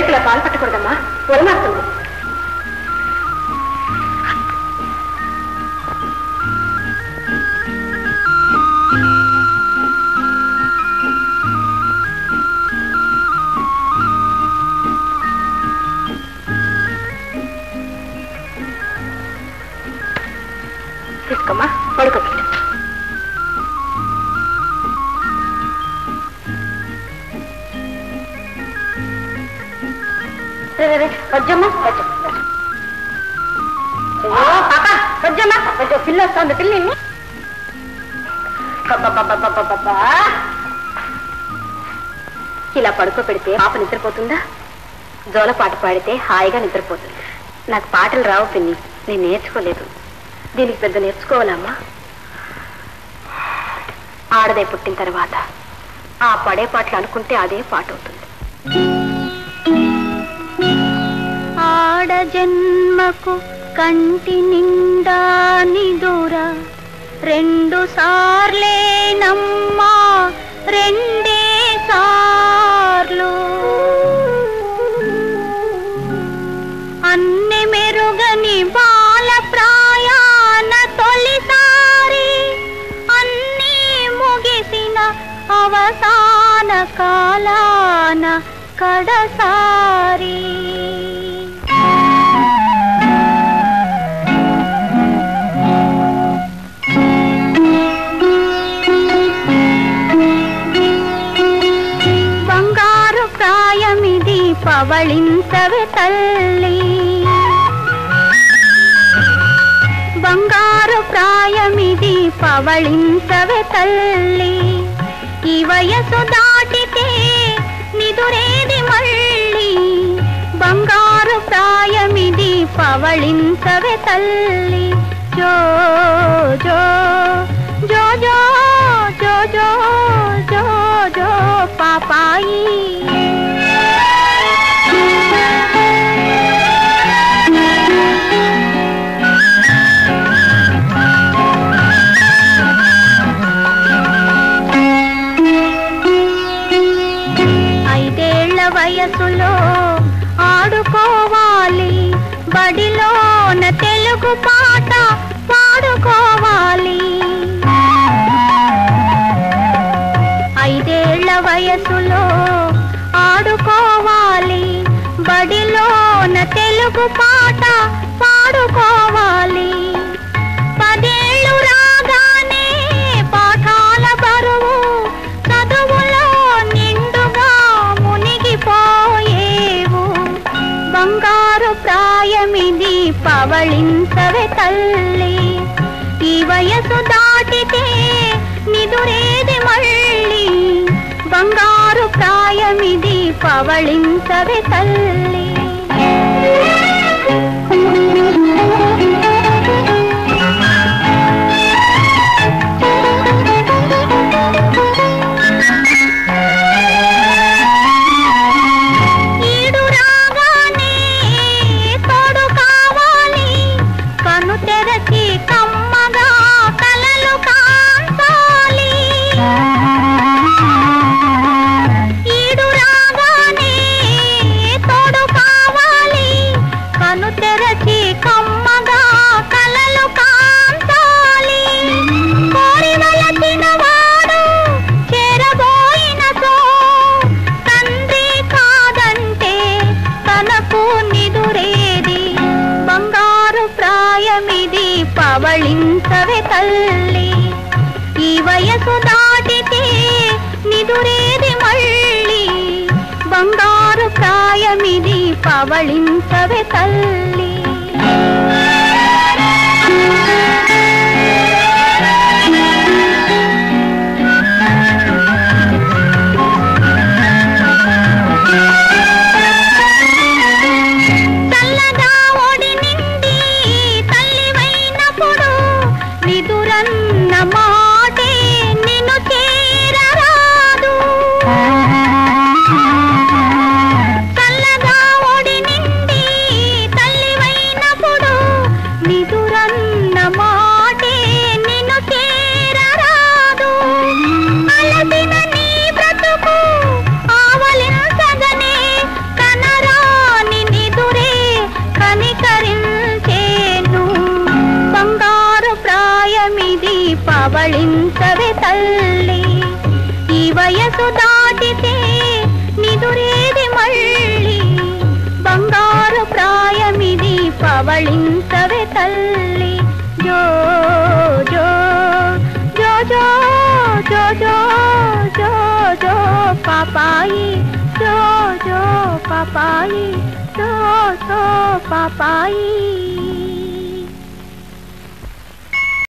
చేతిలో పాలు పట్టకూడదమ్మా పొలమారుతుంది తీసుకోమ్మా పడుకోబెట్టు రే, రే, రే, వద్దమ్మా వద్దు వద్దు. అయ్యో పాప వద్దమ్మా వద్దు పిల్ల వస్తుంది పిల్లని అబ్బబ్బబ్బబ్బబ్బబ్బా. ఇలా పడుకోబెడితే పాప నిద్రపోతుందా జోల పాట పాడితే హాయిగా నిద్రపోతుంది నాకు పాటలు రావు పిన్ని నేను నేర్చుకోలేదు దీనికి పెద్ద నేర్చుకోవాలమ్మా ఆడదే పుట్టిన తర్వాత ఆ పడే పాటలు అనుకుంటే అదే పాట అవుతుంది ఆడ జన్మకు కంటి నిండా నిదుర రెండు సార్లేనమ్మా రెండే సార్లు అన్ని మెరుగని బాల ప్రాయాన తొలిసారి అన్నీ ముగిసిన అవసాన కాలాన కడసారి బంగారు ప్రాయమిది పవళించవే తల్లి బంగారు ప్రాయమిది పవళించవే తల్లి ఈ వయసు దాటితే నిదురేది మళ్ళీ బంగారు ప్రాయమిది పవళించవే తల్లి జో జో జో జో జో జో జో జో పాపాయి ఐదేళ్ల వయసులో ఆడుకోవాలి బడిలోన తెలుగు పాట పాడుకోవాలి ఐదేళ్ల వయసులో ఆడుకోవాలి బడిలోన తెలుగు పాట పాడుకోవాలి పదేళ్ళు రాగానే పాఠాల బరువు చదువులో నిండుగా మునిగిపోయేవు బంగారు ప్రాయమిది పవళించవే తల్లి ఈ వయసు దాటితే నిదురేది మళ్ళీ బంగారు ప్రాయమిది పవళించవే తల్లి ఈడు రాగానే తోడు కావాలి కను తెరచి కమ్మగా కలలు కాంచాలి ఈడు రాగానే తోడు కావాలి కను తెరచి కమ్మగా కలలు కాంచాలి కోరి వలచిన వాడు చేరబోయిన సో తండ్రి కాదంటే తనకు నిదురేది బంగారు ప్రాయమిది పవళించవే తల్లి ఈ వయసు దాటితే నిదురేది మళ్ళీ బంగారు ప్రాయమిది పవళించవే తల్లి చల్లగా ఒడి నిండి తల్లివైనప్పుడు నిదురన్న మాటే నిన్ను చేరరాదు చల్లగా ఒడి నిండి తల్లివైనప్పుడు నిదురన్న మాటే నిన్ను చేరరాదు అలసిన నీ బ్రతుకు ఆవలించగనే కనరా పవళించవే తల్లి ఈ వయసు దాటితే నిదురేది మళ్ళీ బంగారు ప్రాయమిది పవళించవే తల్లి జో జో జో జో జో జో జో జో పాపాయి జో జో పాపాయి జో జో పాపాయి